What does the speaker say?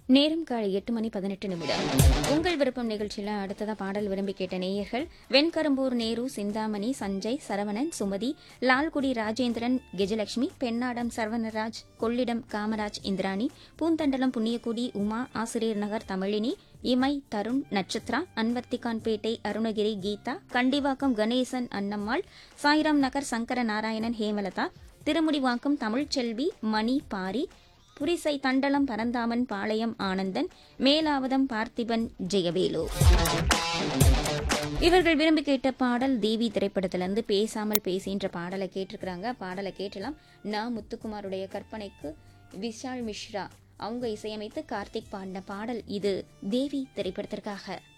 நேரம் காலை எட்டு மணி பதினெட்டு நிமிடம் உங்கள் விருப்பம் நிகழ்ச்சியில் அடுத்ததா பாடல் விரும்பி கேட்ட நேயர்கள் வெண்கரும்பூர் நேரு சிந்தாமணி சஞ்சய் சரவணன் சுமதி லால்குடி ராஜேந்திரன் கெஜலட்சுமி பெண்ணாடம் சரவணராஜ் கொள்ளிடம் காமராஜ் இந்திராணி பூந்தண்டலம் புண்ணியக்குடி உமா ஆசிரியர் நகர் தமிழினி இமை தருண் நட்சத்ரா அன்வர்த்திகான்பேட்டை அருணகிரி கீதா கண்டிவாக்கம் கணேசன் அன்னம்மாள் சாய்ராம் நகர் சங்கர நாராயணன் ஹேமலதா திருமுடிவாக்கம் தமிழ்ச்செல்வி மணி பாரி புரிசை தண்டலம் பரந்தாமன் பாளையம் ஆனந்தன் மேலாவதம் பார்த்திபன் ஜெயவேலு இவர்கள் விரும்பி கேட்ட பாடல் தேவி திரைப்படத்திலிருந்து பேசாமல் பேசின்ற பாடலை கேட்டிருக்கிறாங்க பாடலை கேட்டலாம் நான் முத்துக்குமாருடைய கற்பனைக்கு விஷால் மிஸ்ரா அவங்க இசையமைத்து கார்த்திக் பாடின பாடல் இது தேவி திரைப்படத்திற்காக